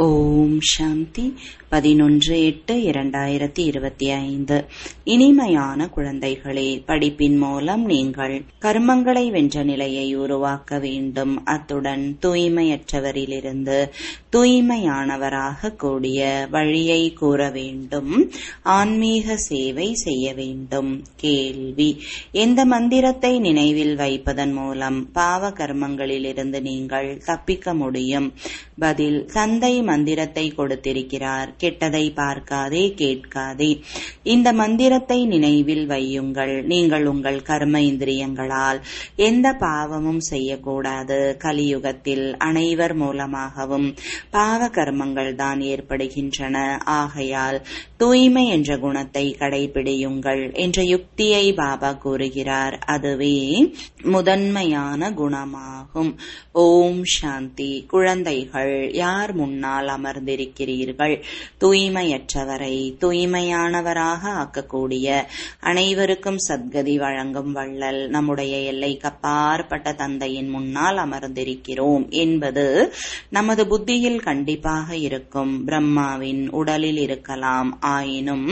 ஓம் சாந்தி பதினொன்று எட்டு இரண்டாயிரத்தி இருபத்தி ஐந்து இனிமையான குழந்தைகளே படிப்பின் மூலம் நீங்கள் கர்மங்களை வென்ற நிலையை உருவாக்க வேண்டும் அத்துடன் தூய்மையற்றவரிலிருந்து தூய்மையானவராக கூடிய வழியை கூற வேண்டும் ஆன்மீக சேவை செய்ய வேண்டும் கேள்வி எந்த மந்திரத்தை நினைவில் வைப்பதன் மூலம் பாவ கர்மங்களிலிருந்து நீங்கள் தப்பிக்க முடியும் பதில் தந்தை மந்திரத்தை கொடுத்திருக்கிறார் கெட்டதை பார்க்காதே கேட்காதே இந்த மந்திரத்தை நினைவில் வையுங்கள் நீங்கள் உங்கள் கர்ம இந்திரியங்களால் எந்த பாவமும் செய்யக்கூடாது கலியுகத்தில் அனைவர் மூலமாகவும் பாவ கர்மங்கள் தான் ஏற்படுகின்றன ஆகையால் தூய்மை என்ற குணத்தை கடைபிடியுங்கள் என்ற யுக்தியை பாபா கூறுகிறார் அதுவே முதன்மையான குணமாகும் ஓம் சாந்தி குழந்தைகள் யார் முன்னால் அமர்ந்திருக்கிறீர்கள் தூய்மையற்றவரை தூய்மையானவராக ஆக்கக்கூடிய அனைவருக்கும் சத்கதி வழங்கும் வள்ளல் நம்முடைய எல்லைக்கு அப்பாற்பட்ட தந்தையின் முன்னால் அமர்ந்திருக்கிறோம் என்பது நமது புத்தியில் கண்டிப்பாக இருக்கும் பிரம்மாவின் உடலில் இருக்கலாம் ஆயினும்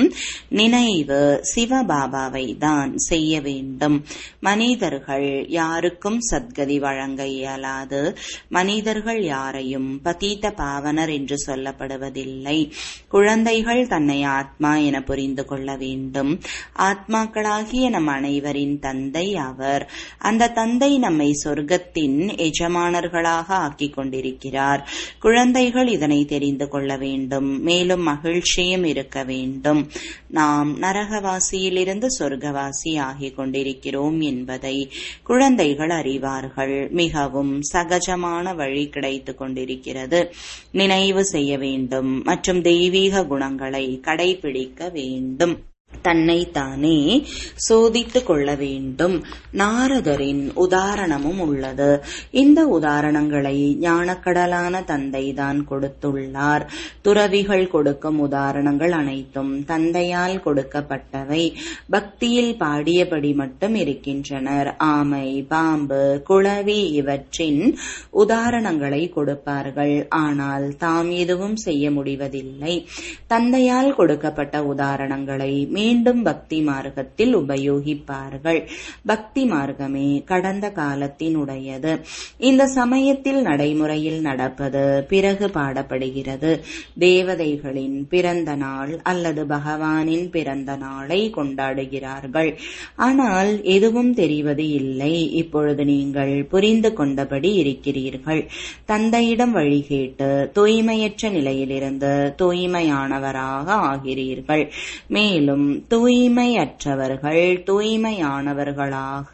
நினைவு சிவபாபாவை தான் செய்ய வேண்டும் மனிதர்கள் யாருக்கும் சத்கதி வழங்க இயலாது மனிதர்கள் யாரையும் பதீத்த பாவனர் என்று சொல்லப்படுவதில்லை குழந்தைகள் தன்னை ஆத்மா என புரிந்து கொள்ள வேண்டும் ஆத்மாக்களாகிய நம் அனைவரின் தந்தை அவர் அந்த தந்தை நம்மை சொர்க்கத்தின் எஜமானர்களாக ஆக்கிக் கொண்டிருக்கிறார் குழந்தைகள் இதனை தெரிந்து கொள்ள வேண்டும் மேலும் மகிழ்ச்சியும் இருக்க வேண்டும் நாம் நரகவாசியிலிருந்து சொர்க்கவாசி ஆகிக் கொண்டிருக்கிறோம் என்பதை குழந்தைகள் அறிவார்கள் மிகவும் சகஜமான வழி கிடைத்துக் கொண்டிருக்கிறது நினைவு செய்ய வேண்டும் மற்றும் தெய்வீக குணங்களை கடைபிடிக்க வேண்டும் தன்னைத்தானே சோதித்துக் கொள்ள வேண்டும் நாரதரின் உதாரணமும் உள்ளது இந்த உதாரணங்களை ஞானக்கடலான தந்தைதான் கொடுத்துள்ளார் துறவிகள் கொடுக்கும் உதாரணங்கள் அனைத்தும் தந்தையால் கொடுக்கப்பட்டவை பக்தியில் பாடியபடி மட்டும் இருக்கின்றனர் ஆமை பாம்பு குளவி இவற்றின் உதாரணங்களை கொடுப்பார்கள் ஆனால் தாம் எதுவும் செய்ய முடிவதில்லை தந்தையால் கொடுக்கப்பட்ட உதாரணங்களை மீண்டும் பக்தி மார்க்கத்தில் உபயோகிப்பார்கள் பக்தி மார்க்கமே கடந்த காலத்தினுடையது இந்த சமயத்தில் நடைமுறையில் நடப்பது பிறகு பாடப்படுகிறது தேவதைகளின் பிறந்த நாள் அல்லது பகவானின் பிறந்த நாளை கொண்டாடுகிறார்கள் ஆனால் எதுவும் தெரிவது இல்லை இப்பொழுது நீங்கள் புரிந்து கொண்டபடி இருக்கிறீர்கள் தந்தையிடம் வழி கேட்டு தூய்மையற்ற நிலையிலிருந்து தூய்மையானவராக ஆகிறீர்கள் மேலும் தூய்மையற்றவர்கள் தூய்மையானவர்களாக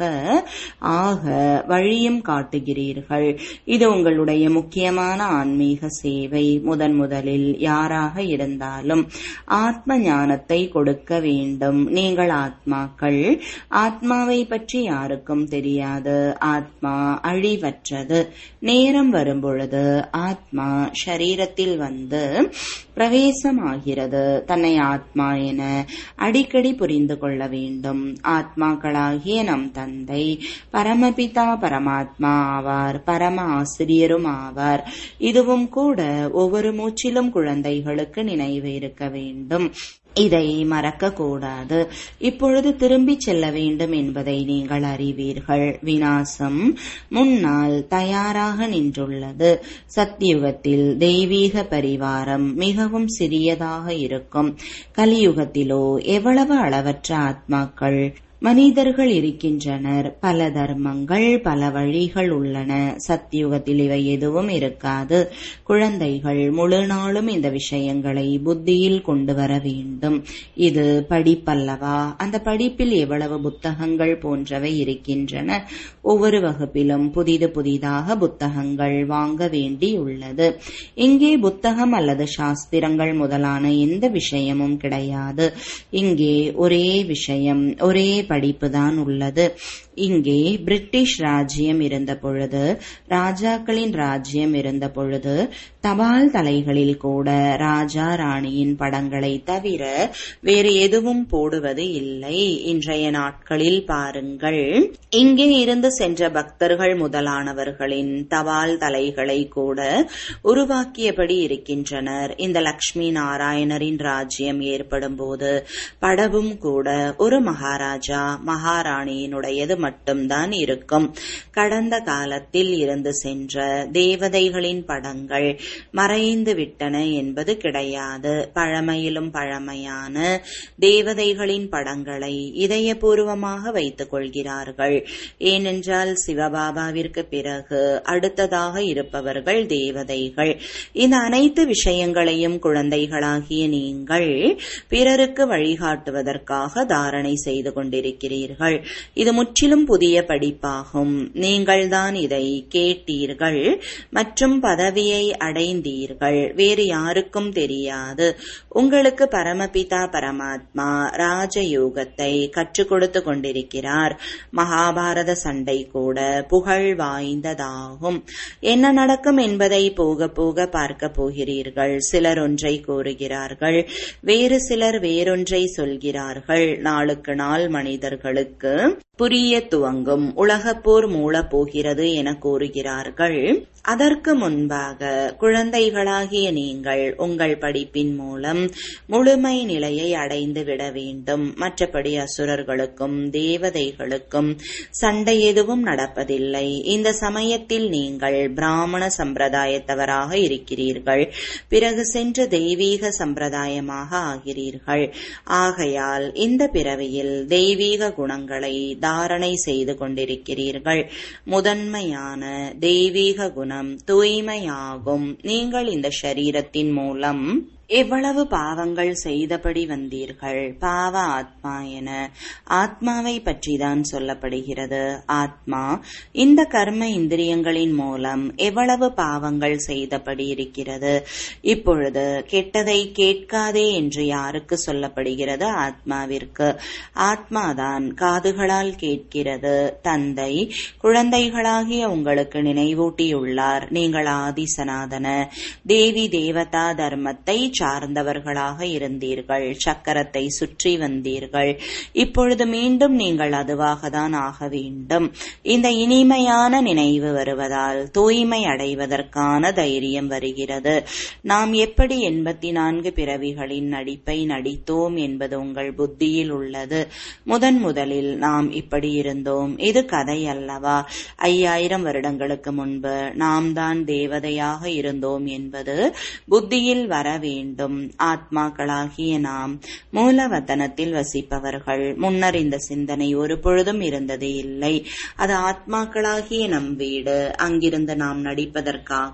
ஆக வழியும் காட்டுகிறீர்கள் இது உங்களுடைய முக்கியமான ஆன்மீக சேவை முதன் முதலில் யாராக இருந்தாலும் ஆத்ம ஞானத்தை கொடுக்க வேண்டும் நீங்கள் ஆத்மாக்கள் ஆத்மாவை பற்றி யாருக்கும் தெரியாது ஆத்மா அழிவற்றது நேரம் வரும்பொழுது ஆத்மா ஷரீரத்தில் வந்து பிரவேசமாகிறது தன்னை ஆத்மா என அடிக்கடி புரிந்து கொள்ள வேண்டும் ஆத்மாக்களாகிய நம் தந்தை பரமபிதா பரமாத்மா ஆவார் பரம ஆசிரியரும் ஆவார் இதுவும் கூட ஒவ்வொரு மூச்சிலும் குழந்தைகளுக்கு நினைவு இருக்க வேண்டும் இதை மறக்கக்கூடாது இப்பொழுது திரும்பிச் செல்ல வேண்டும் என்பதை நீங்கள் அறிவீர்கள் வினாசம் முன்னால் தயாராக நின்றுள்ளது சத்தியுகத்தில் தெய்வீக பரிவாரம் மிகவும் சிறியதாக இருக்கும் கலியுகத்திலோ எவ்வளவு அளவற்ற ஆத்மாக்கள் மனிதர்கள் இருக்கின்றனர் பல தர்மங்கள் பல வழிகள் உள்ளன சத்தியுகத்தில் இவை எதுவும் இருக்காது குழந்தைகள் முழு நாளும் இந்த விஷயங்களை புத்தியில் கொண்டு வர வேண்டும் இது படிப்பல்லவா அந்த படிப்பில் எவ்வளவு புத்தகங்கள் போன்றவை இருக்கின்றன ஒவ்வொரு வகுப்பிலும் புதிது புதிதாக புத்தகங்கள் வாங்க வேண்டியுள்ளது இங்கே புத்தகம் அல்லது சாஸ்திரங்கள் முதலான எந்த விஷயமும் கிடையாது இங்கே ஒரே விஷயம் ஒரே படிப்புதான் உள்ளது இங்கே பிரிட்டிஷ் ராஜ்யம் இருந்த பொழுது ராஜாக்களின் ராஜ்யம் இருந்த பொழுது தபால் தலைகளில் கூட ராஜா ராணியின் படங்களை தவிர வேறு எதுவும் போடுவது இல்லை இன்றைய நாட்களில் பாருங்கள் இங்கே இருந்து சென்ற பக்தர்கள் முதலானவர்களின் தபால் தலைகளை கூட உருவாக்கியபடி இருக்கின்றனர் இந்த லக்ஷ்மி நாராயணரின் ராஜ்யம் ஏற்படும் போது படவும் கூட ஒரு மகாராஜா மகாராணியினுடையது மட்டும்தான் இருக்கும் கடந்த காலத்தில் இருந்து சென்ற தேவதைகளின் படங்கள் மறைந்து விட்டன என்பது கிடையாது பழமையிலும் பழமையான தேவதைகளின் படங்களை இதயபூர்வமாக வைத்துக் கொள்கிறார்கள் ஏனென்றால் சிவபாபாவிற்கு பிறகு அடுத்ததாக இருப்பவர்கள் தேவதைகள் இந்த அனைத்து விஷயங்களையும் குழந்தைகளாகிய நீங்கள் பிறருக்கு வழிகாட்டுவதற்காக தாரணை செய்து கொண்டிருக்கிறீர்கள் இது முற்றிலும் புதிய படிப்பாகும் நீங்கள்தான் இதை கேட்டீர்கள் மற்றும் பதவியை அடைந்தீர்கள் வேறு யாருக்கும் தெரியாது உங்களுக்கு பரமபிதா பரமாத்மா ராஜயோகத்தை கற்றுக் கொடுத்து கொண்டிருக்கிறார் மகாபாரத சண்டை கூட புகழ் வாய்ந்ததாகும் என்ன நடக்கும் என்பதை போக போக பார்க்க போகிறீர்கள் சிலர் ஒன்றை கூறுகிறார்கள் வேறு சிலர் வேறொன்றை சொல்கிறார்கள் நாளுக்கு நாள் மனிதர்களுக்கு புரிய துவங்கும் உலகப்போர் மூளப் போகிறது என கூறுகிறார்கள் அதற்கு முன்பாக குழந்தைகளாகிய நீங்கள் உங்கள் படிப்பின் மூலம் முழுமை நிலையை அடைந்து விட வேண்டும் மற்றபடி அசுரர்களுக்கும் தேவதைகளுக்கும் சண்டை எதுவும் நடப்பதில்லை இந்த சமயத்தில் நீங்கள் பிராமண சம்பிரதாயத்தவராக இருக்கிறீர்கள் பிறகு சென்று தெய்வீக சம்பிரதாயமாக ஆகிறீர்கள் ஆகையால் இந்த பிறவியில் தெய்வீக குணங்களை தாரணை செய்து கொண்டிருக்கிறீர்கள் முதன்மையான தெய்வீக குணம் தூய்மையாகும் நீங்கள் இந்த சரீரத்தின் மூலம் எவ்வளவு பாவங்கள் செய்தபடி வந்தீர்கள் பாவ ஆத்மா என ஆத்மாவை பற்றிதான் சொல்லப்படுகிறது ஆத்மா இந்த கர்ம இந்திரியங்களின் மூலம் எவ்வளவு பாவங்கள் செய்தபடி இருக்கிறது இப்பொழுது கெட்டதை கேட்காதே என்று யாருக்கு சொல்லப்படுகிறது ஆத்மாவிற்கு ஆத்மாதான் காதுகளால் கேட்கிறது தந்தை குழந்தைகளாகிய உங்களுக்கு நினைவூட்டியுள்ளார் நீங்கள் ஆதி சனாதன தேவி தேவதா தர்மத்தை சார்ந்தவர்களாக இருந்தீர்கள் சக்கரத்தை சுற்றி வந்தீர்கள் இப்பொழுது மீண்டும் நீங்கள் அதுவாக தான் ஆக வேண்டும் இந்த இனிமையான நினைவு வருவதால் தூய்மை அடைவதற்கான தைரியம் வருகிறது நாம் எப்படி எண்பத்தி நான்கு பிறவிகளின் நடிப்பை நடித்தோம் என்பது உங்கள் புத்தியில் உள்ளது முதன் முதலில் நாம் இப்படி இருந்தோம் இது கதை அல்லவா ஐயாயிரம் வருடங்களுக்கு முன்பு நாம் தான் தேவதையாக இருந்தோம் என்பது புத்தியில் வர வேண்டும் ஆத்மாக்களாகிய நாம் மூலவத்தனத்தில் வசிப்பவர்கள் முன்னர் இந்த சிந்தனை ஒரு பொழுதும் இருந்தது இல்லை அது ஆத்மாக்களாகிய நம் வீடு அங்கிருந்து நாம் நடிப்பதற்காக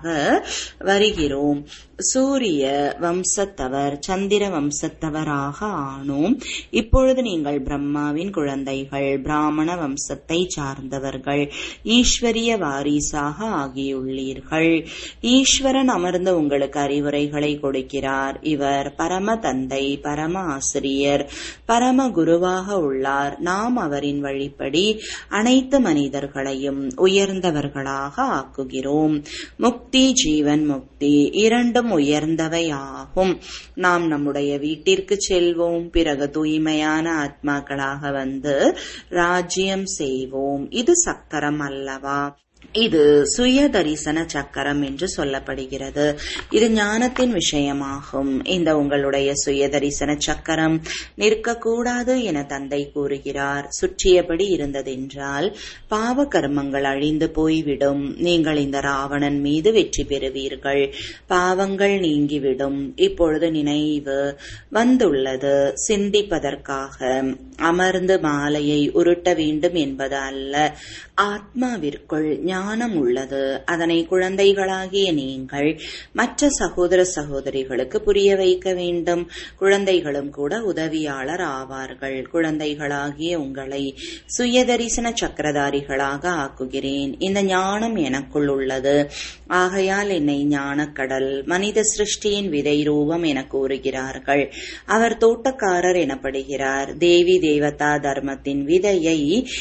வருகிறோம் சூரிய வம்சத்தவர் சந்திர வம்சத்தவராக ஆனோம் இப்பொழுது நீங்கள் பிரம்மாவின் குழந்தைகள் பிராமண வம்சத்தை சார்ந்தவர்கள் ஈஸ்வரிய வாரிசாக ஆகியுள்ளீர்கள் ஈஸ்வரன் அமர்ந்து உங்களுக்கு அறிவுரைகளை கொடுக்கிறார் இவர் பரம தந்தை பரம ஆசிரியர் பரம குருவாக உள்ளார் நாம் அவரின் வழிப்படி அனைத்து மனிதர்களையும் உயர்ந்தவர்களாக ஆக்குகிறோம் முக்தி ஜீவன் முக்தி இரண்டும் உயர்ந்தவை ஆகும் நாம் நம்முடைய வீட்டிற்கு செல்வோம் பிறகு தூய்மையான ஆத்மாக்களாக வந்து ராஜ்யம் செய்வோம் இது சக்கரம் அல்லவா இது சுய தரிசன சக்கரம் என்று சொல்லப்படுகிறது இது ஞானத்தின் விஷயமாகும் இந்த உங்களுடைய சுய தரிசன சக்கரம் நிற்கக்கூடாது என தந்தை கூறுகிறார் சுற்றியபடி இருந்ததென்றால் பாவ கர்மங்கள் அழிந்து போய்விடும் நீங்கள் இந்த ராவணன் மீது வெற்றி பெறுவீர்கள் பாவங்கள் நீங்கிவிடும் இப்பொழுது நினைவு வந்துள்ளது சிந்திப்பதற்காக அமர்ந்து மாலையை உருட்ட வேண்டும் என்பது அல்ல ஆத்மாவிற்குள் ஞானம் உள்ளது அதனை குழந்தைகளாகிய நீங்கள் மற்ற சகோதர சகோதரிகளுக்கு புரிய வைக்க வேண்டும் குழந்தைகளும் கூட உதவியாளர் ஆவார்கள் குழந்தைகளாகிய உங்களை சுயதரிசன சக்கரதாரிகளாக ஆக்குகிறேன் இந்த ஞானம் எனக்குள் உள்ளது ஆகையால் என்னை ஞானக்கடல் மனித சிருஷ்டியின் விதை ரூபம் என கூறுகிறார்கள் அவர் தோட்டக்காரர் எனப்படுகிறார் தேவி தேவதா தர்மத்தின் விதையை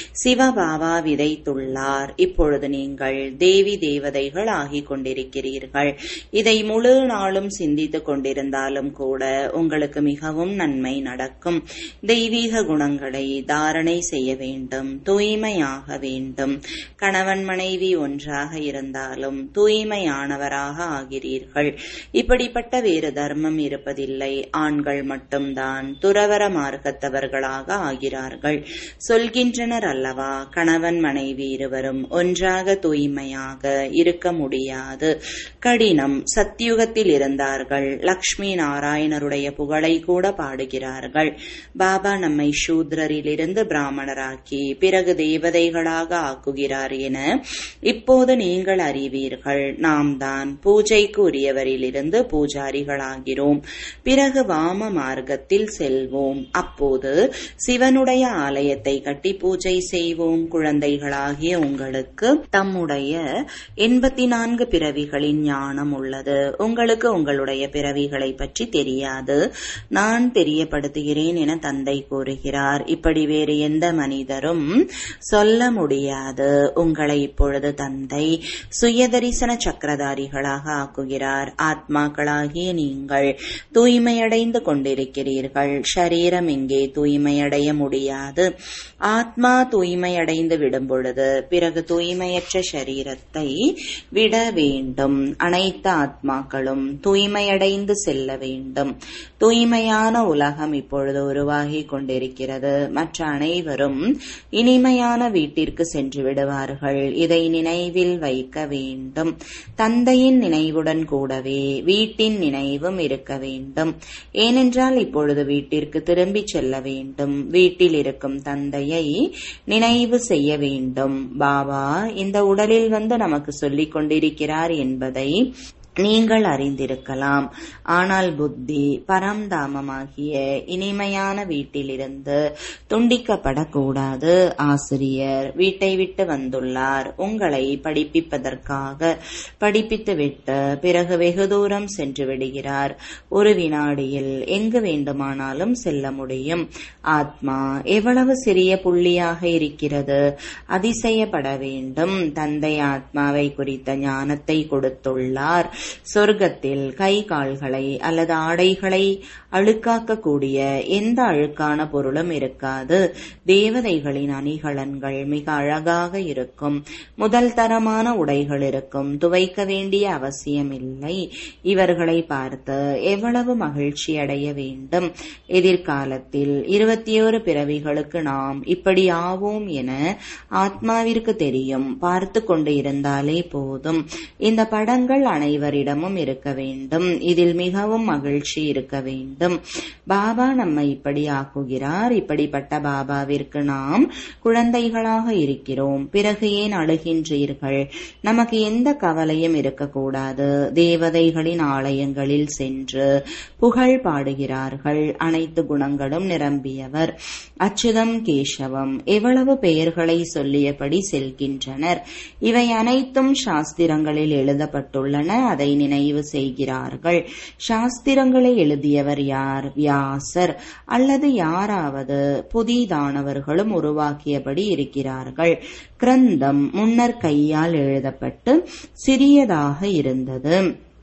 சிவபாபா விதைத்துள்ளார் இப்பொழுது நீங்கள் தேவி தேவதைகள் ஆகிக் கொண்டிருக்கிறீர்கள் இதை முழு நாளும் சிந்தித்துக் கொண்டிருந்தாலும் கூட உங்களுக்கு மிகவும் நன்மை நடக்கும் தெய்வீக குணங்களை தாரணை செய்ய வேண்டும் தூய்மையாக வேண்டும் கணவன் மனைவி ஒன்றாக இருந்தாலும் தூய்மையானவராக ஆகிறீர்கள் இப்படிப்பட்ட வேறு தர்மம் இருப்பதில்லை ஆண்கள் மட்டும்தான் துறவர மார்க்கத்தவர்களாக ஆகிறார்கள் சொல்கின்றனர் அல்லவா கணவன் மனைவி இருவரும் ஒன்றாக தூய்மையாக இருக்க முடியாது கடினம் சத்தியுகத்தில் இருந்தார்கள் லக்ஷ்மி நாராயணருடைய புகழை கூட பாடுகிறார்கள் பாபா நம்மை சூத்ரரிலிருந்து பிராமணராக்கி பிறகு தேவதைகளாக ஆக்குகிறார் என இப்போது நீங்கள் அறிவீர்கள் நாம் தான் பூஜைக்கு உரியவரிலிருந்து பூஜாரிகளாகிறோம் பிறகு வாம மார்க்கத்தில் செல்வோம் அப்போது சிவனுடைய ஆலயத்தை கட்டி பூஜை செய்வோம் குழந்தைகளாகிய உங்களுக்கு தம்முடைய எண்பத்தி நான்கு பிறவிகளின் ஞானம் உள்ளது உங்களுக்கு உங்களுடைய பிறவிகளை பற்றி தெரியாது நான் தெரியப்படுத்துகிறேன் என தந்தை கூறுகிறார் இப்படி வேறு எந்த மனிதரும் சொல்ல முடியாது உங்களை இப்பொழுது தந்தை சுயதரிசன சக்கரதாரிகளாக ஆக்குகிறார் ஆத்மாக்களாகிய நீங்கள் தூய்மையடைந்து கொண்டிருக்கிறீர்கள் ஷரீரம் இங்கே தூய்மையடைய முடியாது ஆத்மா தூய்மையடைந்து விடும் பொழுது பிறகு தூய்மையற்ற சரீரத்தை விட வேண்டும் அனைத்து ஆத்மாக்களும் தூய்மையடைந்து செல்ல வேண்டும் தூய்மையான உலகம் இப்பொழுது உருவாகி கொண்டிருக்கிறது மற்ற அனைவரும் இனிமையான வீட்டிற்கு சென்று விடுவார்கள் இதை நினைவில் வைக்க வேண்டும் தந்தையின் நினைவுடன் கூடவே வீட்டின் நினைவும் இருக்க வேண்டும் ஏனென்றால் இப்பொழுது வீட்டிற்கு திரும்பி செல்ல வேண்டும் வீட்டில் இருக்கும் தந்தையை நினைவு செய்ய வேண்டும் பாபா இந்த உடலில் வந்து நமக்கு சொல்லிக் கொண்டிருக்கிறார் என்பதை நீங்கள் அறிந்திருக்கலாம் ஆனால் புத்தி பரம்தாமமாகிய இனிமையான வீட்டிலிருந்து துண்டிக்கப்படக்கூடாது ஆசிரியர் வீட்டை விட்டு வந்துள்ளார் உங்களை படிப்பிப்பதற்காக படிப்பித்துவிட்டு பிறகு வெகு தூரம் சென்று விடுகிறார் ஒரு வினாடியில் எங்கு வேண்டுமானாலும் செல்ல முடியும் ஆத்மா எவ்வளவு சிறிய புள்ளியாக இருக்கிறது அதிசயப்பட வேண்டும் தந்தை ஆத்மாவை குறித்த ஞானத்தை கொடுத்துள்ளார் சொர்க்கத்தில் கை கால்களை அல்லது ஆடைகளை அழுக்காக்கக்கூடிய எந்த அழுக்கான பொருளும் இருக்காது தேவதைகளின் அணிகலன்கள் மிக அழகாக இருக்கும் முதல் தரமான உடைகள் இருக்கும் துவைக்க வேண்டிய அவசியமில்லை இவர்களை பார்த்து எவ்வளவு மகிழ்ச்சி அடைய வேண்டும் எதிர்காலத்தில் இருபத்தி ஓரு பிறவிகளுக்கு நாம் இப்படி ஆவோம் என ஆத்மாவிற்கு தெரியும் பார்த்து கொண்டு இருந்தாலே போதும் இந்த படங்கள் அனைவரிடமும் இருக்க வேண்டும் இதில் மிகவும் மகிழ்ச்சி இருக்க வேண்டும் பாபா நம்மை இப்படி ஆக்குகிறார் இப்படிப்பட்ட பாபாவிற்கு நாம் குழந்தைகளாக இருக்கிறோம் பிறகு ஏன் அழுகின்றீர்கள் நமக்கு எந்த கவலையும் இருக்கக்கூடாது தேவதைகளின் ஆலயங்களில் சென்று புகழ் பாடுகிறார்கள் அனைத்து குணங்களும் நிரம்பியவர் அச்சுதம் கேசவம் எவ்வளவு பெயர்களை சொல்லியபடி செல்கின்றனர் இவை அனைத்தும் சாஸ்திரங்களில் எழுதப்பட்டுள்ளன அதை நினைவு செய்கிறார்கள் சாஸ்திரங்களை எழுதியவர் யார் வியாசர் அல்லது யாராவது புதிதானவர்களும் உருவாக்கியபடி இருக்கிறார்கள் கிரந்தம் முன்னர் கையால் எழுதப்பட்டு சிறியதாக இருந்தது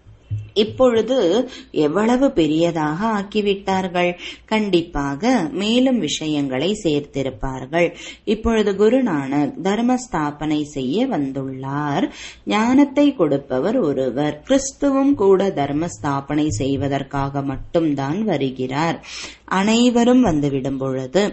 இப்பொழுது எவ்வளவு பெரியதாக ஆக்கிவிட்டார்கள் கண்டிப்பாக மேலும் விஷயங்களை சேர்த்திருப்பார்கள் இப்பொழுது குருநானக் தர்ம ஸ்தாபனை செய்ய வந்துள்ளார் ஞானத்தை கொடுப்பவர் ஒருவர் கிறிஸ்துவும் கூட தர்ம ஸ்தாபனை செய்வதற்காக மட்டும்தான் வருகிறார் அனைவரும் வந்துவிடும் பொழுது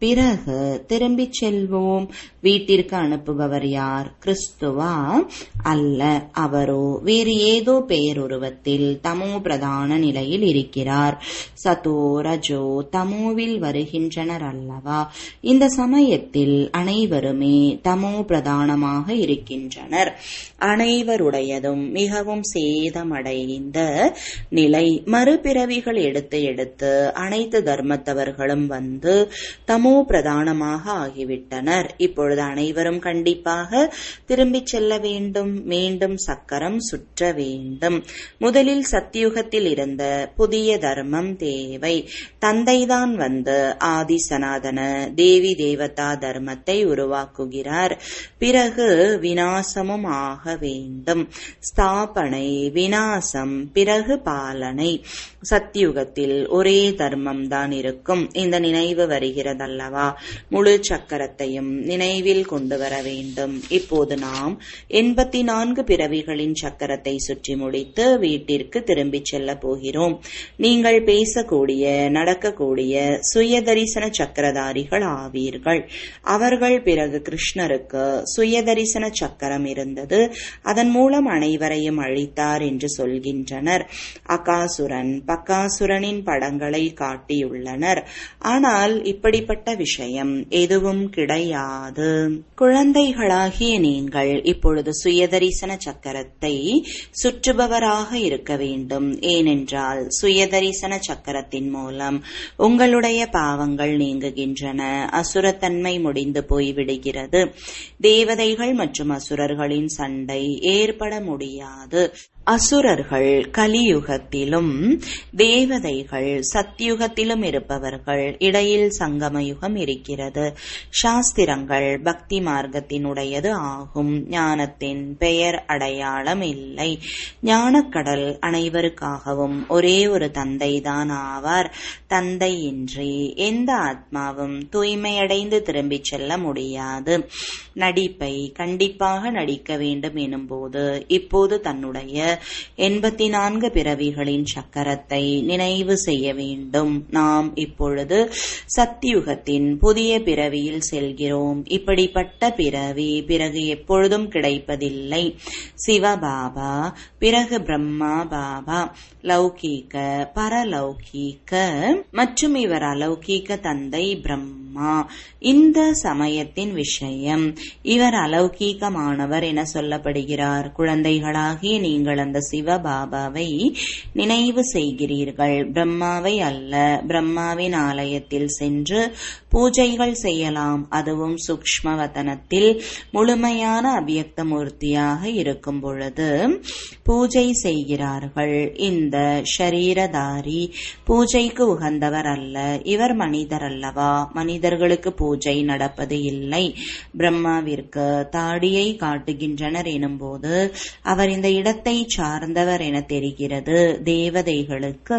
பிறகு திரும்பிச் செல்வோம் வீட்டிற்கு அனுப்புபவர் யார் கிறிஸ்துவா அல்ல அவரோ வேறு ஏதோ பெயருருவத்தில் தமோ பிரதான நிலையில் இருக்கிறார் சதோ ரஜோ தமோவில் வருகின்றனர் அல்லவா இந்த சமயத்தில் அனைவருமே தமோ பிரதானமாக இருக்கின்றனர் அனைவருடையதும் மிகவும் சேதமடைந்த நிலை மறுபிறவிகள் எடுத்து எடுத்து அனைத்து தர்மத்தவர்களும் வந்து தமோ பிரதானமாக ஆகிவிட்டனர் இப்பொழுது அனைவரும் கண்டிப்பாக திரும்பிச் செல்ல வேண்டும் மீண்டும் சக்கரம் சுற்ற வேண்டும் முதலில் சத்தியுகத்தில் இருந்த புதிய தர்மம் தேவை தந்தைதான் வந்து ஆதி சனாதன தேவி தேவதா தர்மத்தை உருவாக்குகிறார் பிறகு வினாசமும் ஆக வேண்டும் ஸ்தாபனை வினாசம் பிறகு பாலனை சத்தியுகத்தில் ஒரே தர்மம் தான் இருக்கும் இந்த நினைவு வருகிறதல்லவா முழு சக்கரத்தையும் நினைவில் கொண்டு வர வேண்டும் இப்போது நாம் எண்பத்தி நான்கு பிறவிகளின் சக்கரத்தை சுற்றி முடித்து வீட்டிற்கு திரும்பிச் செல்ல போகிறோம் நீங்கள் பேசக்கூடிய நடக்கக்கூடிய சுய தரிசன சக்கரதாரிகள் ஆவீர்கள் அவர்கள் பிறகு கிருஷ்ணருக்கு சுய தரிசன சக்கரம் இருந்தது அதன் மூலம் அனைவரையும் அழித்தார் என்று சொல்கின்றனர் அகாசுரன் பக்காசுரனின் படங்களை காட்டியுள்ளனர் ஆனால் இப்படிப்பட்ட விஷயம் எதுவும் கிடையாது குழந்தைகளாகிய நீங்கள் இப்பொழுது சுயதரிசன சக்கரத்தை சுற்றுபவராக இருக்க வேண்டும் ஏனென்றால் சுயதரிசன சக்கரத்தின் மூலம் உங்களுடைய பாவங்கள் நீங்குகின்றன அசுரத்தன்மை முடிந்து போய்விடுகிறது தேவதைகள் மற்றும் அசுரர்களின் சண்டை ஏற்பட முடியாது அசுரர்கள் கலியுகத்திலும் தேவதைகள் சத்தியுகத்திலும் இருப்பவர்கள் இடையில் சங்கமயுகம் இருக்கிறது சாஸ்திரங்கள் பக்தி மார்க்கத்தினுடையது ஆகும் ஞானத்தின் பெயர் அடையாளம் இல்லை ஞானக்கடல் அனைவருக்காகவும் ஒரே ஒரு தந்தைதான் ஆவார் தந்தையின்றி எந்த ஆத்மாவும் தூய்மையடைந்து திரும்பிச் செல்ல முடியாது நடிப்பை கண்டிப்பாக நடிக்க வேண்டும் எனும்போது இப்போது தன்னுடைய எண்பத்தி நான்கு பிறவிகளின் சக்கரத்தை நினைவு செய்ய வேண்டும் நாம் இப்பொழுது சத்தியுகத்தின் புதிய பிறவியில் செல்கிறோம் இப்படிப்பட்ட பிறவி பிறகு எப்பொழுதும் கிடைப்பதில்லை சிவபாபா பிறகு பிரம்மா பாபா லௌகீக பரலௌகீக மற்றும் இவர் அலௌகீக தந்தை பிரம்மா இந்த சமயத்தின் விஷயம் இவர் அலௌகீகமானவர் என சொல்லப்படுகிறார் குழந்தைகளாகிய நீங்கள் அந்த சிவபாபாவை நினைவு செய்கிறீர்கள் பிரம்மாவை அல்ல பிரம்மாவின் ஆலயத்தில் சென்று பூஜைகள் செய்யலாம் அதுவும் சூக்ஷ்ம வதனத்தில் முழுமையான அபியக்த மூர்த்தியாக இருக்கும் பொழுது பூஜை செய்கிறார்கள் இந்த ஷரீரதாரி பூஜைக்கு உகந்தவர் அல்ல இவர் மனிதர் அல்லவா மனிதர்களுக்கு பூஜை நடப்பது இல்லை பிரம்மாவிற்கு தாடியை காட்டுகின்றனர் எனும்போது அவர் இந்த இடத்தை சார்ந்தவர் என தெரிகிறது தேவதைகளுக்கு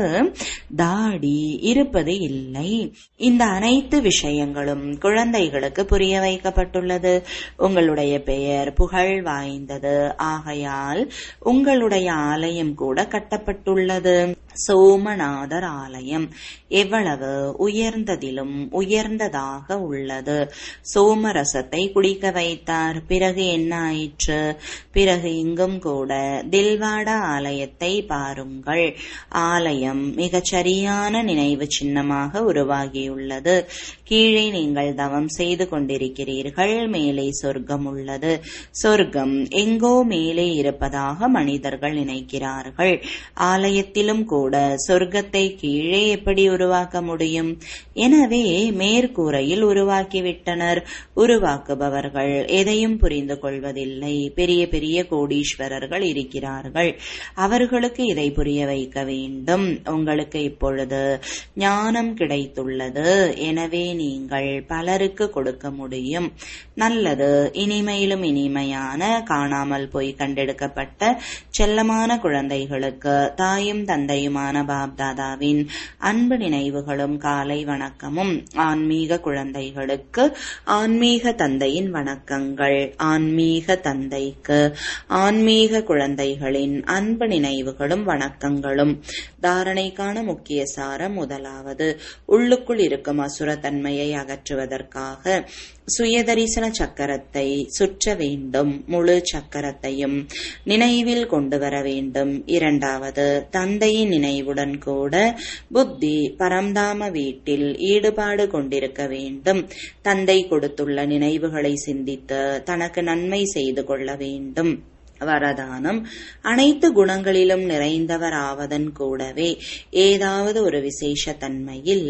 தாடி இருப்பது இல்லை இந்த அனைத்து விஷயங்களும் குழந்தைகளுக்கு புரிய வைக்கப்பட்டுள்ளது உங்களுடைய பெயர் புகழ் வாய்ந்தது ஆகையால் உங்களுடைய ஆலயம் கூட கட்டப்பட்டுள்ளது சோமநாதர் ஆலயம் எவ்வளவு உயர்ந்ததிலும் உயர்ந்ததாக உள்ளது சோமரசத்தை குடிக்க வைத்தார் பிறகு என்ன ஆயிற்று பிறகு இங்கும் கூட தில்வாடா ஆலயத்தை பாருங்கள் ஆலயம் மிகச் சரியான நினைவு சின்னமாக உருவாகியுள்ளது கீழே நீங்கள் தவம் செய்து கொண்டிருக்கிறீர்கள் மேலே சொர்க்கம் உள்ளது சொர்க்கம் எங்கோ மேலே இருப்பதாக மனிதர்கள் நினைக்கிறார்கள் ஆலயத்திலும் கூட சொர்க்கத்தை கீழே எப்படி உருவாக்க முடியும் எனவே மேற்கூரையில் உருவாக்கிவிட்டனர் உருவாக்குபவர்கள் எதையும் புரிந்து கொள்வதில்லை பெரிய பெரிய கோடீஸ்வரர்கள் இருக்கிறார்கள் அவர்களுக்கு இதை புரிய வைக்க வேண்டும் உங்களுக்கு இப்பொழுது ஞானம் கிடைத்துள்ளது எனவே நீங்கள் பலருக்கு கொடுக்க முடியும் நல்லது இனிமையிலும் இனிமையான காணாமல் போய் கண்டெடுக்கப்பட்ட செல்லமான குழந்தைகளுக்கு தாயும் தந்தையும் தந்தையுமான பாப்தாதாவின் அன்பு நினைவுகளும் காலை வணக்கமும் ஆன்மீக குழந்தைகளுக்கு ஆன்மீக தந்தையின் வணக்கங்கள் ஆன்மீக தந்தைக்கு ஆன்மீக குழந்தைகளின் அன்பு நினைவுகளும் வணக்கங்களும் தாரணைக்கான முக்கிய சாரம் முதலாவது உள்ளுக்குள் இருக்கும் அசுரத்தன்மையை அகற்றுவதற்காக சுயதரிசன சக்கரத்தை சுற்ற வேண்டும் முழு சக்கரத்தையும் நினைவில் கொண்டு வர வேண்டும் இரண்டாவது தந்தையின் நினைவுடன் கூட புத்தி பரம்தாம வீட்டில் ஈடுபாடு கொண்டிருக்க வேண்டும் தந்தை கொடுத்துள்ள நினைவுகளை சிந்தித்து தனக்கு நன்மை செய்து கொள்ள வேண்டும் வரதானம் அனைத்து குணங்களிலும் நிறைந்தவர் ஆவதன் கூடவே ஏதாவது ஒரு விசேஷ தன்மையில்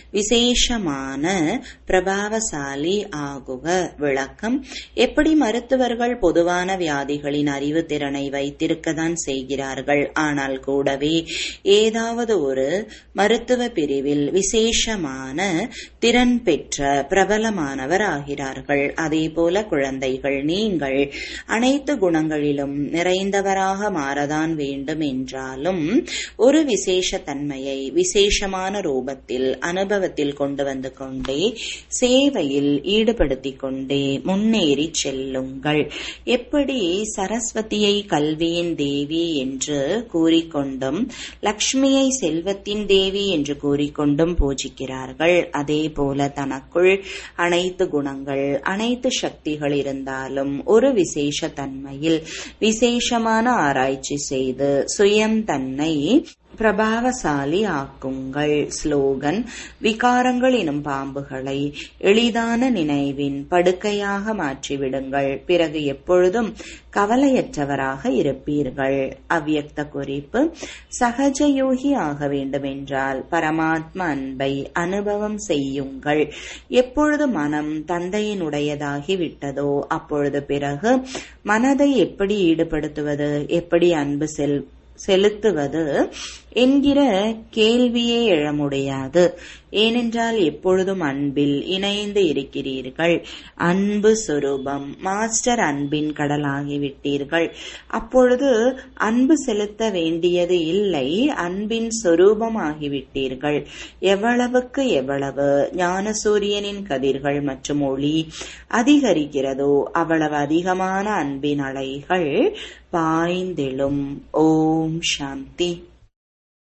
விசேஷமான பிரபாவசாலி ஆகுக விளக்கம் எப்படி மருத்துவர்கள் பொதுவான வியாதிகளின் அறிவு திறனை வைத்திருக்கத்தான் செய்கிறார்கள் ஆனால் கூடவே ஏதாவது ஒரு மருத்துவ பிரிவில் விசேஷமான திறன் பெற்ற பிரபலமானவர் ஆகிறார்கள் அதே போல குழந்தைகள் நீங்கள் அனைத்து குணங்களிலும் மேலும் நிறைந்தவராக மாறதான் வேண்டும் என்றாலும் ஒரு விசேஷ தன்மையை விசேஷமான ரூபத்தில் அனுபவத்தில் கொண்டு வந்து கொண்டே சேவையில் ஈடுபடுத்திக் கொண்டே முன்னேறி செல்லுங்கள் எப்படி சரஸ்வதியை கல்வியின் தேவி என்று கூறிக்கொண்டும் லக்ஷ்மியை செல்வத்தின் தேவி என்று கூறிக்கொண்டும் பூஜிக்கிறார்கள் அதே போல தனக்குள் அனைத்து குணங்கள் அனைத்து சக்திகள் இருந்தாலும் ஒரு விசேஷ தன்மையில் விசேஷமான ஆராய்ச்சி செய்து சுயம் தன்னை பிரபாவசாலி ஆக்குங்கள் ஸ்லோகன் விகாரங்கள் எனும் பாம்புகளை எளிதான நினைவின் படுக்கையாக மாற்றிவிடுங்கள் பிறகு எப்பொழுதும் கவலையற்றவராக இருப்பீர்கள் அவ்வியக்த குறிப்பு சகஜயோகி ஆக வேண்டுமென்றால் பரமாத்ம அன்பை அனுபவம் செய்யுங்கள் எப்பொழுது மனம் தந்தையினுடையதாகி விட்டதோ அப்பொழுது பிறகு மனதை எப்படி ஈடுபடுத்துவது எப்படி அன்பு செல் செலுத்துவது என்கிற கேள்வியே எழ முடியாது ஏனென்றால் எப்பொழுதும் அன்பில் இணைந்து இருக்கிறீர்கள் அன்பு சொரூபம் மாஸ்டர் அன்பின் கடலாகிவிட்டீர்கள் அப்பொழுது அன்பு செலுத்த வேண்டியது இல்லை அன்பின் சொரூபம் ஆகிவிட்டீர்கள் எவ்வளவுக்கு எவ்வளவு ஞான சூரியனின் கதிர்கள் மற்றும் ஒளி அதிகரிக்கிறதோ அவ்வளவு அதிகமான அன்பின் அலைகள் பாய்ந்தெழும் ஓம் சாந்தி